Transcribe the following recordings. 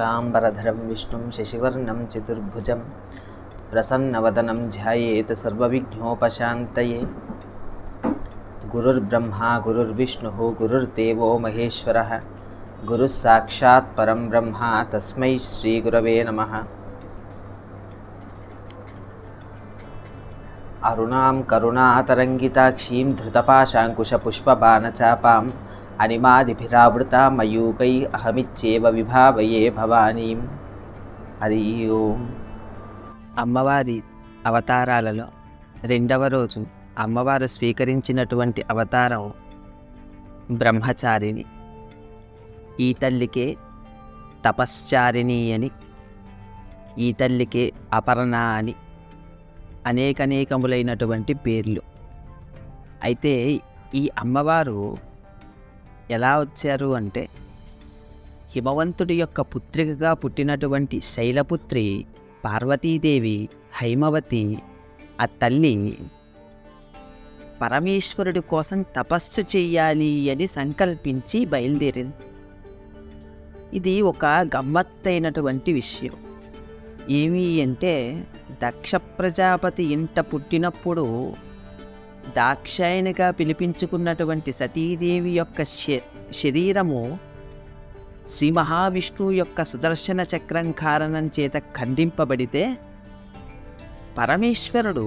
शुक्लाम्बरधरं विष्णुं शशिवर्णं चतुर्भुजं प्रसन्नवदनं ध्यायेत् सर्वविघ्नोपशान्तये गुरुर्ब्रह्मा गुरुर्विष्णुः गुरुर्देवो महेश्वरः गुरुः साक्षात् परं ब्रह्मा तस्मै श्रीगुरवे नमः अरुणां करुणातरङ्गिताक्षीं धृतपाशाङ्कुशपुष्पबाणचापाम् अनिमादिभिरावृता मयूकै अहमिच्చేవ విభావయే భవానీం హరి ఓం అమ్మవారి అవతారాలలో రెండవ రోజు అమ్మవారు స్వీకరించినటువంటి అవతారం బ్రహ్మచారిణి ఈ తల్లికే తపశ్చారిణి అని ఈ తల్లికే అపర్ణ అని అనేకనేకములైనటువంటి పేర్లు అయితే ఈ అమ్మవారు ఎలా వచ్చారు అంటే హిమవంతుడి యొక్క పుత్రికగా పుట్టినటువంటి శైలపుత్రి పార్వతీదేవి హైమవతి ఆ తల్లి పరమేశ్వరుడి కోసం తపస్సు చెయ్యాలి అని సంకల్పించి బయలుదేరింది ఇది ఒక గమ్మత్తైనటువంటి విషయం ఏమి అంటే దక్ష ప్రజాపతి ఇంట పుట్టినప్పుడు దాక్షాయనిగా పిలిపించుకున్నటువంటి సతీదేవి యొక్క శ- శరీరము శ్రీ మహావిష్ణువు యొక్క సుదర్శన చక్రం కారణం చేత ఖండింపబడితే పరమేశ్వరుడు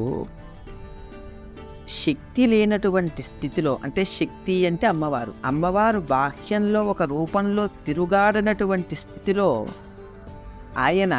శక్తి లేనటువంటి స్థితిలో అంటే శక్తి అంటే అమ్మవారు అమ్మవారు బాహ్యంలో ఒక రూపంలో తిరుగాడనటువంటి స్థితిలో ఆయన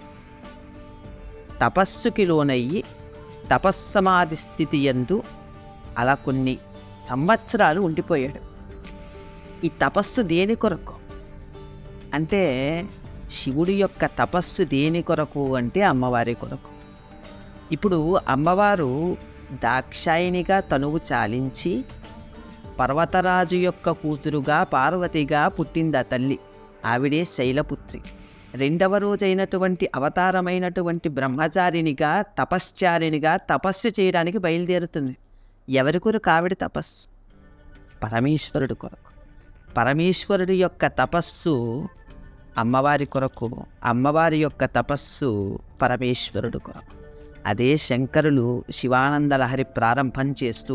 తపస్సుకి లోనయ్యి తపస్సమాధి స్థితి ఎందు అలా కొన్ని సంవత్సరాలు ఉండిపోయాడు ఈ తపస్సు దేని కొరకు అంటే శివుడి యొక్క తపస్సు దేని కొరకు అంటే అమ్మవారి కొరకు ఇప్పుడు అమ్మవారు దాక్షాయినిగా తనువు చాలించి పర్వతరాజు యొక్క కూతురుగా పార్వతిగా పుట్టింది ఆ తల్లి ఆవిడే శైలపుత్రి రెండవ రోజైనటువంటి అవతారమైనటువంటి బ్రహ్మచారినిగా తపశ్చారినిగా తపస్సు చేయడానికి బయలుదేరుతుంది ఎవరి కొరకు ఆవిడ తపస్సు పరమేశ్వరుడు కొరకు పరమేశ్వరుడి యొక్క తపస్సు అమ్మవారి కొరకు అమ్మవారి యొక్క తపస్సు పరమేశ్వరుడు కొరకు అదే శంకరులు శివానంద లహరి ప్రారంభం చేస్తూ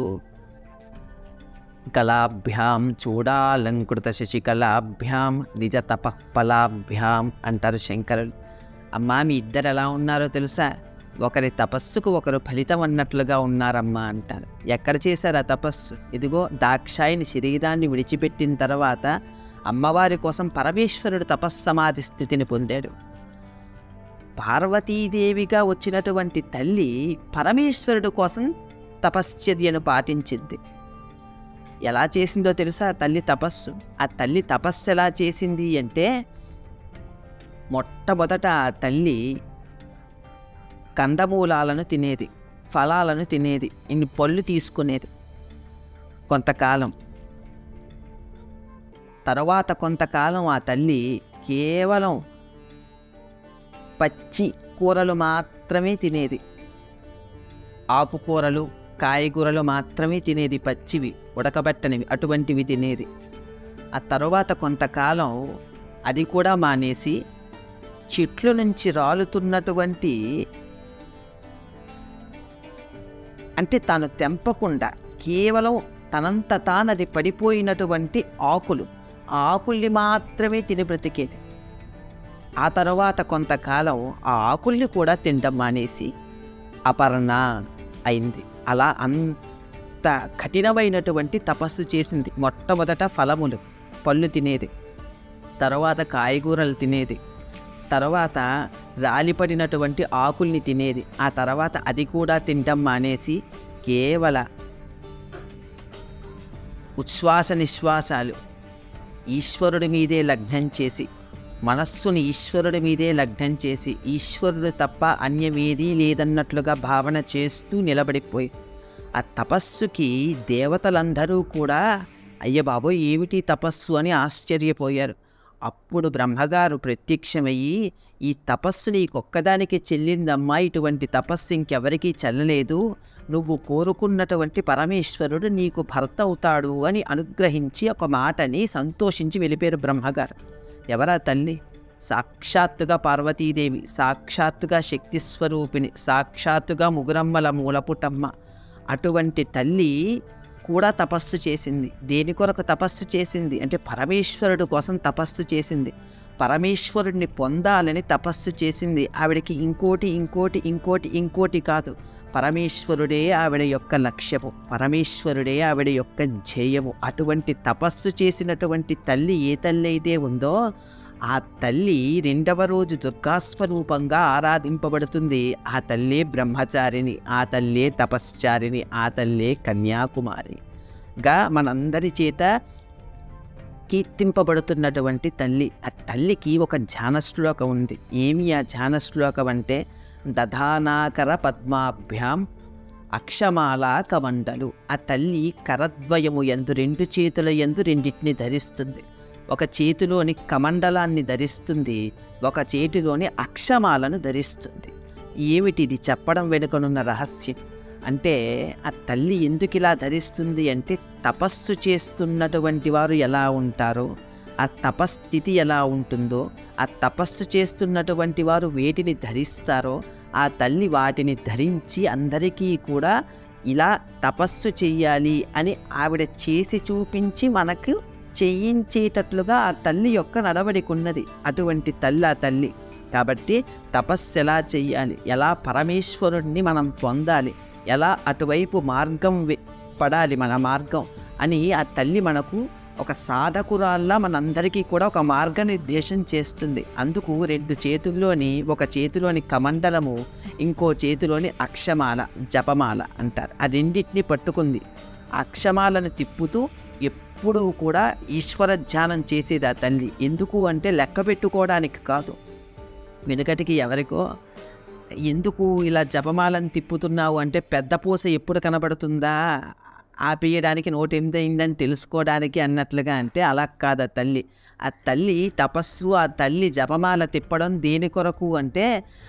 కళాభ్యాం చూడాలంకృత శశికళాభ్యాం నిజ తపఃఫలాభ్యాం అంటారు శంకరులు అమ్మా మీ ఇద్దరు ఎలా ఉన్నారో తెలుసా ఒకరి తపస్సుకు ఒకరు ఫలితం అన్నట్లుగా ఉన్నారమ్మా అంటారు ఎక్కడ చేశారు ఆ తపస్సు ఇదిగో దాక్షాయిని శరీరాన్ని విడిచిపెట్టిన తర్వాత అమ్మవారి కోసం పరమేశ్వరుడు తపస్సమాధి స్థితిని పొందాడు పార్వతీదేవిగా వచ్చినటువంటి తల్లి పరమేశ్వరుడు కోసం తపశ్చర్యను పాటించింది ఎలా చేసిందో తెలుసా ఆ తల్లి తపస్సు ఆ తల్లి తపస్సు ఎలా చేసింది అంటే మొట్టమొదట ఆ తల్లి కందమూలాలను తినేది ఫలాలను తినేది ఇన్ని పళ్ళు తీసుకునేది కొంతకాలం తర్వాత కొంతకాలం ఆ తల్లి కేవలం పచ్చి కూరలు మాత్రమే తినేది ఆకుకూరలు కాయగూరలు మాత్రమే తినేది పచ్చివి ఉడకబెట్టనివి అటువంటివి తినేది ఆ తరువాత కొంతకాలం అది కూడా మానేసి చెట్ల నుంచి రాలుతున్నటువంటి అంటే తాను తెంపకుండా కేవలం తనంత తానది పడిపోయినటువంటి ఆకులు ఆ ఆకుల్ని మాత్రమే తిని బ్రతికేది ఆ తర్వాత కొంతకాలం ఆ ఆకుల్ని కూడా తినడం మానేసి అపర్ణ అయింది అలా అంత కఠినమైనటువంటి తపస్సు చేసింది మొట్టమొదట ఫలములు పళ్ళు తినేది తర్వాత కాయగూరలు తినేది తర్వాత రాలిపడినటువంటి ఆకుల్ని తినేది ఆ తర్వాత అది కూడా తినడం మానేసి కేవల ఉచ్ఛ్వాస నిశ్వాసాలు ఈశ్వరుడి మీదే లగ్నం చేసి మనస్సుని ఈశ్వరుడి మీదే లగ్నం చేసి ఈశ్వరుడు తప్ప అన్యమేదీ లేదన్నట్లుగా భావన చేస్తూ నిలబడిపోయి ఆ తపస్సుకి దేవతలందరూ కూడా అయ్య బాబోయ్ ఏమిటి తపస్సు అని ఆశ్చర్యపోయారు అప్పుడు బ్రహ్మగారు ప్రత్యక్షమయ్యి ఈ తపస్సు నీకొక్కదానికి చెల్లిందమ్మా ఇటువంటి తపస్సు ఇంకెవరికీ చెల్లలేదు నువ్వు కోరుకున్నటువంటి పరమేశ్వరుడు నీకు భర్త అవుతాడు అని అనుగ్రహించి ఒక మాటని సంతోషించి వెళ్ళిపోయారు బ్రహ్మగారు ఎవరా తల్లి సాక్షాత్తుగా పార్వతీదేవి సాక్షాత్తుగా శక్తి స్వరూపిణి సాక్షాత్తుగా ముగురమ్మల మూలపుటమ్మ అటువంటి తల్లి కూడా తపస్సు చేసింది దేని కొరకు తపస్సు చేసింది అంటే పరమేశ్వరుడు కోసం తపస్సు చేసింది పరమేశ్వరుడిని పొందాలని తపస్సు చేసింది ఆవిడకి ఇంకోటి ఇంకోటి ఇంకోటి ఇంకోటి కాదు పరమేశ్వరుడే ఆవిడ యొక్క లక్ష్యము పరమేశ్వరుడే ఆవిడ యొక్క ధ్యేయము అటువంటి తపస్సు చేసినటువంటి తల్లి ఏ తల్లి అయితే ఉందో ఆ తల్లి రెండవ రోజు దుర్గాస్వరూపంగా ఆరాధింపబడుతుంది ఆ తల్లే బ్రహ్మచారిని ఆ తల్లే తపశ్చారిని ఆ తల్లే కన్యాకుమారిగా మనందరి చేత కీర్తింపబడుతున్నటువంటి తల్లి ఆ తల్లికి ఒక ధ్యాన శ్లోకం ఉంది ఏమి ఆ ధ్యాన శ్లోకం అంటే దధానాకర పద్మాభ్యాం అక్షమాల కమండలు ఆ తల్లి కరద్వయము ఎందు రెండు చేతుల ఎందు రెండింటిని ధరిస్తుంది ఒక చేతిలోని కమండలాన్ని ధరిస్తుంది ఒక చేతిలోని అక్షమాలను ధరిస్తుంది ఏమిటిది చెప్పడం వెనుకనున్న రహస్యం అంటే ఆ తల్లి ఎందుకు ఇలా ధరిస్తుంది అంటే తపస్సు చేస్తున్నటువంటి వారు ఎలా ఉంటారో ఆ తపస్థితి ఎలా ఉంటుందో ఆ తపస్సు చేస్తున్నటువంటి వారు వేటిని ధరిస్తారో ఆ తల్లి వాటిని ధరించి అందరికీ కూడా ఇలా తపస్సు చెయ్యాలి అని ఆవిడ చేసి చూపించి మనకు చేయించేటట్లుగా ఆ తల్లి యొక్క నడవడిక ఉన్నది అటువంటి తల్లి ఆ తల్లి కాబట్టి తపస్సు ఎలా చెయ్యాలి ఎలా పరమేశ్వరుణ్ణి మనం పొందాలి ఎలా అటువైపు మార్గం వె- పడాలి మన మార్గం అని ఆ తల్లి మనకు ఒక సాధకురాల్లా మనందరికీ కూడా ఒక మార్గనిర్దేశం చేస్తుంది అందుకు రెండు చేతుల్లోని ఒక చేతిలోని కమండలము ఇంకో చేతిలోని అక్షమాల జపమాల అంటారు ఆ రెండింటిని పట్టుకుంది ఆ అక్షమాలను తిప్పుతూ ఎప్పుడూ కూడా ఈశ్వర ధ్యానం చేసేది ఆ తల్లి ఎందుకు అంటే లెక్క పెట్టుకోవడానికి కాదు వెనుకటికి ఎవరికో ఎందుకు ఇలా జపమాలను తిప్పుతున్నావు అంటే పెద్ద పూస ఎప్పుడు కనబడుతుందా ఆపేయడానికి నోటు ఎంతైందని తెలుసుకోవడానికి అన్నట్లుగా అంటే అలా కాదు ఆ తల్లి ఆ తల్లి తపస్సు ఆ తల్లి జపమాల తిప్పడం దేని కొరకు అంటే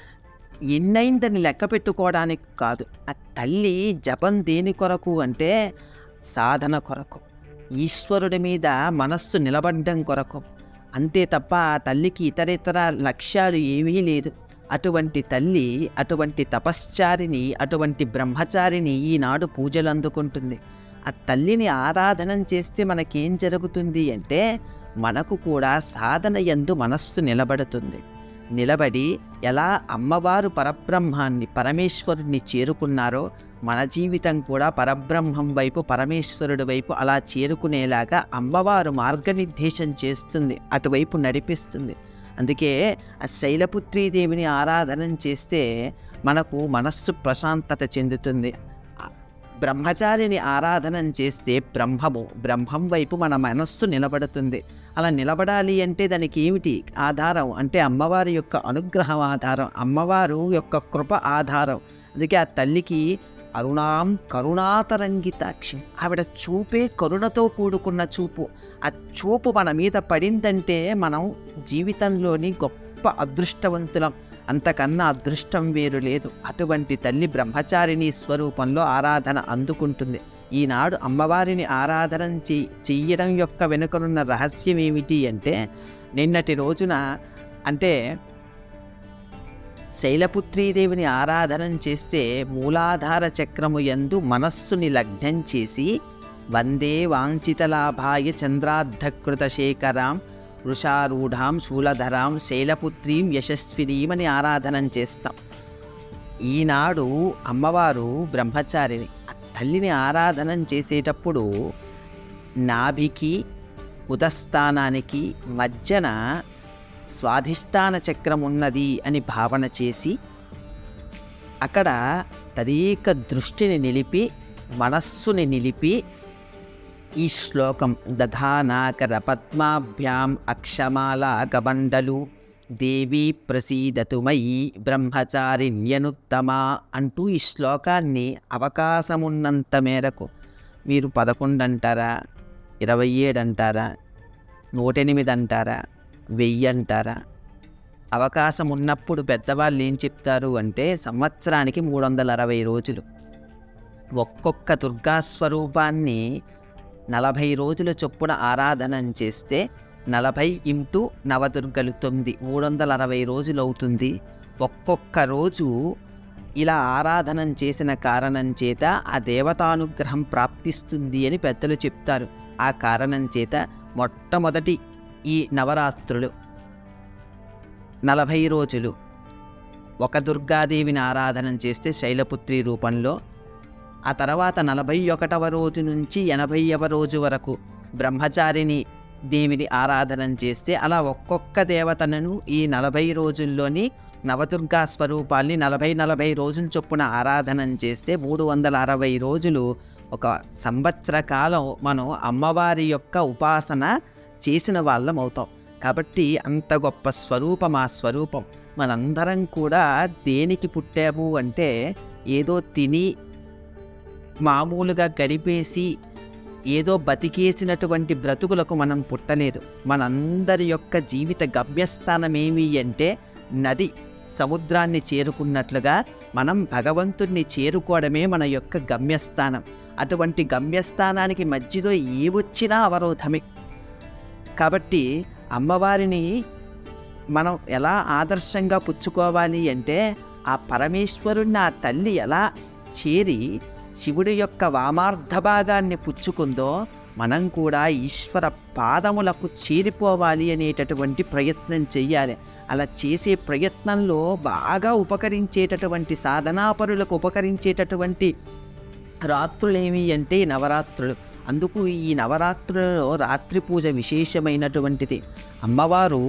ఎన్నైందని లెక్క పెట్టుకోవడానికి కాదు ఆ తల్లి జపం దేని కొరకు అంటే సాధన కొరకు ఈశ్వరుడి మీద మనస్సు నిలబడ్డం కొరకు అంతే తప్ప ఆ తల్లికి ఇతరితర లక్ష్యాలు ఏమీ లేదు అటువంటి తల్లి అటువంటి తపశ్చారిని అటువంటి బ్రహ్మచారిని ఈనాడు పూజలు అందుకుంటుంది ఆ తల్లిని ఆరాధన చేస్తే మనకేం జరుగుతుంది అంటే మనకు కూడా సాధన యందు మనస్సు నిలబడుతుంది నిలబడి ఎలా అమ్మవారు పరబ్రహ్మాన్ని పరమేశ్వరుణ్ణి చేరుకున్నారో మన జీవితం కూడా పరబ్రహ్మం వైపు పరమేశ్వరుడి వైపు అలా చేరుకునేలాగా అమ్మవారు మార్గనిర్దేశం చేస్తుంది అటువైపు నడిపిస్తుంది అందుకే ఆ శైలపుత్రీదేవిని ఆరాధన చేస్తే మనకు మనస్సు ప్రశాంతత చెందుతుంది ఆ బ్రహ్మచారిని ఆరాధన చేస్తే బ్రహ్మము బ్రహ్మం వైపు మన మనస్సు నిలబడుతుంది అలా నిలబడాలి అంటే దానికి ఏమిటి ఆధారం అంటే అమ్మవారి యొక్క అనుగ్రహం ఆధారం అమ్మవారు యొక్క కృప ఆధారం అందుకే ఆ తల్లికి అరుణాం కరుణాతరంగితాక్షి ఆవిడ చూపే కరుణతో కూడుకున్న చూపు ఆ చూపు మన మీద పడిందంటే మనం జీవితంలోని గొప్ప అదృష్టవంతులం అంతకన్నా అదృష్టం వేరు లేదు అటువంటి తల్లి బ్రహ్మచారిణి స్వరూపంలో ఆరాధన అందుకుంటుంది ఈనాడు అమ్మవారిని ఆరాధన చెయ్యి చెయ్యడం యొక్క వెనుకనున్న రహస్యం ఏమిటి అంటే నిన్నటి రోజున అంటే శైలపుత్రీదేవిని ఆరాధన చేస్తే మూలాధార చక్రము యందు మనస్సుని లగ్నం చేసి వందే వాంఛితలాభాయ చంద్రార్ధకృత శేఖరాం వృషారూఢాం శూలధరాం శైలపుత్రీం యశస్వినీం అని ఆరాధన చేస్తాం ఈనాడు అమ్మవారు బ్రహ్మచారిని ఆ తల్లిని ఆరాధన చేసేటప్పుడు నాభికి ఉదస్థానానికి మధ్యన స్వాధిష్టాన చక్రం ఉన్నది అని భావన చేసి అక్కడ తదేక దృష్టిని నిలిపి మనస్సుని నిలిపి ఈ శ్లోకం దధానాకర పద్మాభ్యాం అక్షమాల గబండలు దేవి ప్రసీదతుమయి బ్రహ్మచారిణ్యనుత్తమ అంటూ ఈ శ్లోకాన్ని అవకాశమున్నంత మేరకు మీరు పదకొండు అంటారా ఇరవై ఏడు అంటారా నూటెనిమిది అంటారా వెయ్యి అంటారా అవకాశం ఉన్నప్పుడు పెద్దవాళ్ళు ఏం చెప్తారు అంటే సంవత్సరానికి మూడు వందల అరవై రోజులు ఒక్కొక్క దుర్గా స్వరూపాన్ని నలభై రోజుల చొప్పున ఆరాధన చేస్తే నలభై ఇంటూ నవదుర్గలు తొమ్మిది మూడు వందల అరవై రోజులు అవుతుంది ఒక్కొక్క రోజు ఇలా ఆరాధన చేసిన కారణం చేత ఆ దేవతానుగ్రహం ప్రాప్తిస్తుంది అని పెద్దలు చెప్తారు ఆ కారణం చేత మొట్టమొదటి ఈ నవరాత్రులు నలభై రోజులు ఒక దుర్గాదేవిని ఆరాధన చేస్తే శైలపుత్రి రూపంలో ఆ తర్వాత నలభై ఒకటవ రోజు నుంచి ఎనభైవ రోజు వరకు బ్రహ్మచారిని దేవిని ఆరాధన చేస్తే అలా ఒక్కొక్క దేవతను ఈ నలభై రోజుల్లోని నవదుర్గా స్వరూపాల్ని నలభై నలభై రోజుల చొప్పున ఆరాధన చేస్తే మూడు వందల అరవై రోజులు ఒక సంవత్సర కాలం మనం అమ్మవారి యొక్క ఉపాసన చేసిన వాళ్ళం అవుతాం కాబట్టి అంత గొప్ప స్వరూపం ఆ స్వరూపం మనందరం కూడా దేనికి పుట్టాము అంటే ఏదో తిని మామూలుగా గడిపేసి ఏదో బతికేసినటువంటి బ్రతుకులకు మనం పుట్టలేదు మనందరి యొక్క జీవిత గమ్యస్థానం ఏమి అంటే నది సముద్రాన్ని చేరుకున్నట్లుగా మనం భగవంతుణ్ణి చేరుకోవడమే మన యొక్క గమ్యస్థానం అటువంటి గమ్యస్థానానికి మధ్యలో ఏ వచ్చినా అవరోధమే కాబట్టి అమ్మవారిని మనం ఎలా ఆదర్శంగా పుచ్చుకోవాలి అంటే ఆ పరమేశ్వరుణ్ణి ఆ తల్లి ఎలా చేరి శివుడి యొక్క వామార్ధ భాగాన్ని పుచ్చుకుందో మనం కూడా ఈశ్వర పాదములకు చేరిపోవాలి అనేటటువంటి ప్రయత్నం చెయ్యాలి అలా చేసే ప్రయత్నంలో బాగా ఉపకరించేటటువంటి సాధనాపరులకు ఉపకరించేటటువంటి రాత్రులేమి అంటే ఈ నవరాత్రులు అందుకు ఈ నవరాత్రులలో రాత్రి పూజ విశేషమైనటువంటిది అమ్మవారు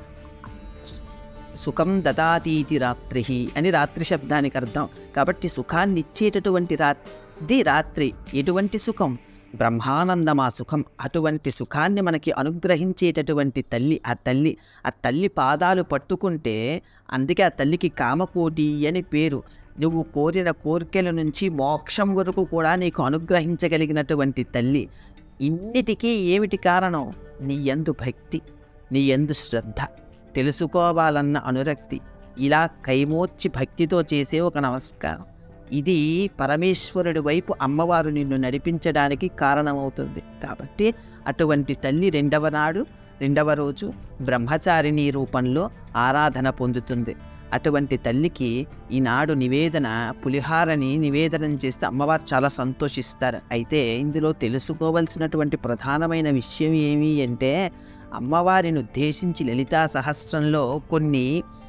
సుఖం దదాతీతి రాత్రి అని రాత్రి శబ్దానికి అర్థం కాబట్టి సుఖాన్ని ఇచ్చేటటువంటి రాత్రి రాత్రి ఎటువంటి సుఖం బ్రహ్మానందమా సుఖం అటువంటి సుఖాన్ని మనకి అనుగ్రహించేటటువంటి తల్లి ఆ తల్లి ఆ తల్లి పాదాలు పట్టుకుంటే అందుకే ఆ తల్లికి కామకోటి అని పేరు నువ్వు కోరిన కోరికల నుంచి మోక్షం వరకు కూడా నీకు అనుగ్రహించగలిగినటువంటి తల్లి ఇన్నిటికీ ఏమిటి కారణం నీ యందు భక్తి నీ యందు శ్రద్ధ తెలుసుకోవాలన్న అనురక్తి ఇలా కైమోర్చి భక్తితో చేసే ఒక నమస్కారం ఇది పరమేశ్వరుడి వైపు అమ్మవారు నిన్ను నడిపించడానికి కారణమవుతుంది కాబట్టి అటువంటి తల్లి రెండవ నాడు రెండవ రోజు బ్రహ్మచారిణి రూపంలో ఆరాధన పొందుతుంది అటువంటి తల్లికి ఈనాడు నివేదన పులిహారని నివేదనం చేస్తే అమ్మవారు చాలా సంతోషిస్తారు అయితే ఇందులో తెలుసుకోవలసినటువంటి ప్రధానమైన విషయం ఏమి అంటే అమ్మవారిని ఉద్దేశించి లలితా సహస్రంలో కొన్ని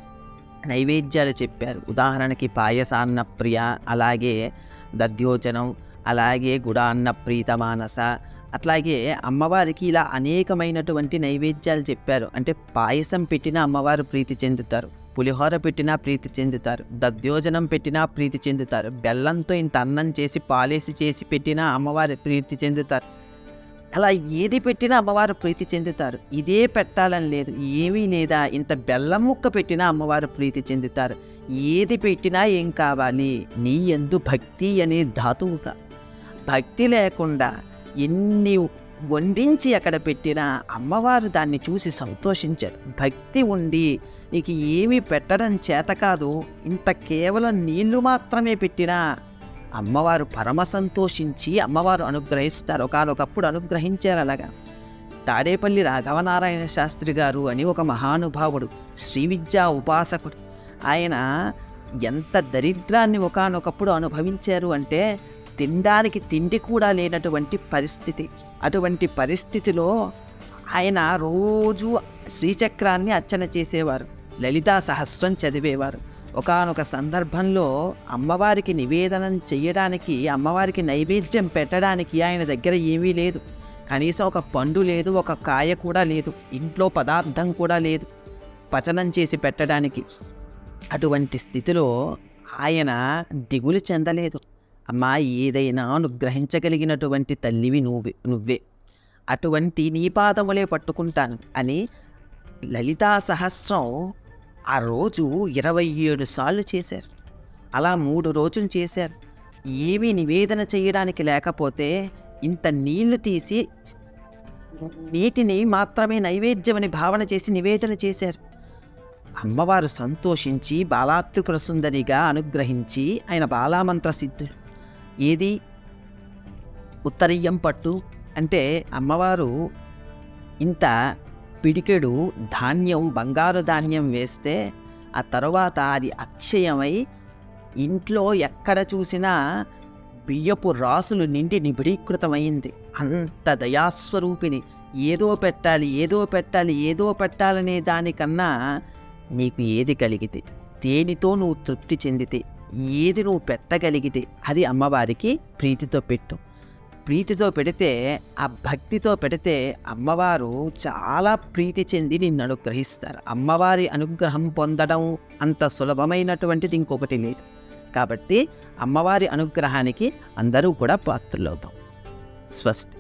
నైవేద్యాలు చెప్పారు ఉదాహరణకి పాయసాన్న ప్రియ అలాగే దధ్యోచనం అలాగే గుడాన్న ప్రీతమానస అట్లాగే అమ్మవారికి ఇలా అనేకమైనటువంటి నైవేద్యాలు చెప్పారు అంటే పాయసం పెట్టినా అమ్మవారు ప్రీతి చెందుతారు పులిహోర పెట్టినా ప్రీతి చెందుతారు దధ్యోజనం పెట్టినా ప్రీతి చెందుతారు బెల్లంతో ఇంత అన్నం చేసి పాలేసి చేసి పెట్టినా అమ్మవారు ప్రీతి చెందుతారు అలా ఏది పెట్టినా అమ్మవారు ప్రీతి చెందుతారు ఇదే పెట్టాలని లేదు ఏమీ లేదా ఇంత బెల్లం ముక్క పెట్టినా అమ్మవారు ప్రీతి చెందుతారు ఏది పెట్టినా ఏం కావాలి నీ ఎందు భక్తి అనే ధాతువుగా భక్తి లేకుండా ఎన్ని వండించి అక్కడ పెట్టినా అమ్మవారు దాన్ని చూసి సంతోషించారు భక్తి ఉండి నీకు ఏమీ పెట్టడం చేత కాదు ఇంత కేవలం నీళ్లు మాత్రమే పెట్టినా అమ్మవారు పరమ సంతోషించి అమ్మవారు అనుగ్రహిస్తారు ఒకనొకప్పుడు అనుగ్రహించారు అలాగా తాడేపల్లి రాఘవనారాయణ శాస్త్రి గారు అని ఒక మహానుభావుడు శ్రీ విద్యా ఉపాసకుడు ఆయన ఎంత దరిద్రాన్ని ఒకనొకప్పుడు అనుభవించారు అంటే తినడానికి తిండి కూడా లేనటువంటి పరిస్థితి అటువంటి పరిస్థితిలో ఆయన రోజు శ్రీచక్రాన్ని అర్చన చేసేవారు లలితా సహస్రం చదివేవారు ఒకానొక సందర్భంలో అమ్మవారికి నివేదనం చేయడానికి అమ్మవారికి నైవేద్యం పెట్టడానికి ఆయన దగ్గర ఏమీ లేదు కనీసం ఒక పండు లేదు ఒక కాయ కూడా లేదు ఇంట్లో పదార్థం కూడా లేదు పచనం చేసి పెట్టడానికి అటువంటి స్థితిలో ఆయన దిగులు చెందలేదు అమ్మా ఏదైనా అనుగ్రహించగలిగినటువంటి తల్లివి నువ్వే నువ్వే అటువంటి నీ పాదములే పట్టుకుంటాను అని లలితా సహస్రం ఆ రోజు ఇరవై ఏడు సార్లు చేశారు అలా మూడు రోజులు చేశారు ఏమీ నివేదన చేయడానికి లేకపోతే ఇంత నీళ్లు తీసి నీటిని మాత్రమే నైవేద్యమని భావన చేసి నివేదన చేశారు అమ్మవారు సంతోషించి బాలాత్రిపుర సుందరిగా అనుగ్రహించి ఆయన బాలామంత్ర సిద్ధుడు ఏది ఉత్తరీయం పట్టు అంటే అమ్మవారు ఇంత పిడికెడు ధాన్యం బంగారు ధాన్యం వేస్తే ఆ తర్వాత అది అక్షయమై ఇంట్లో ఎక్కడ చూసినా బియ్యపు రాసులు నిండి నిబిడీకృతమైంది అంత దయాస్వరూపిణి ఏదో పెట్టాలి ఏదో పెట్టాలి ఏదో పెట్టాలనే దానికన్నా నీకు ఏది కలిగితే దేనితో నువ్వు తృప్తి చెందితే ఏది నువ్వు పెట్టగలిగితే అది అమ్మవారికి ప్రీతితో పెట్టు ప్రీతితో పెడితే ఆ భక్తితో పెడితే అమ్మవారు చాలా ప్రీతి చెంది నిన్ను అనుగ్రహిస్తారు అమ్మవారి అనుగ్రహం పొందడం అంత సులభమైనటువంటిది ఇంకొకటి లేదు కాబట్టి అమ్మవారి అనుగ్రహానికి అందరూ కూడా పాత్రలవుతాం స్వస్తి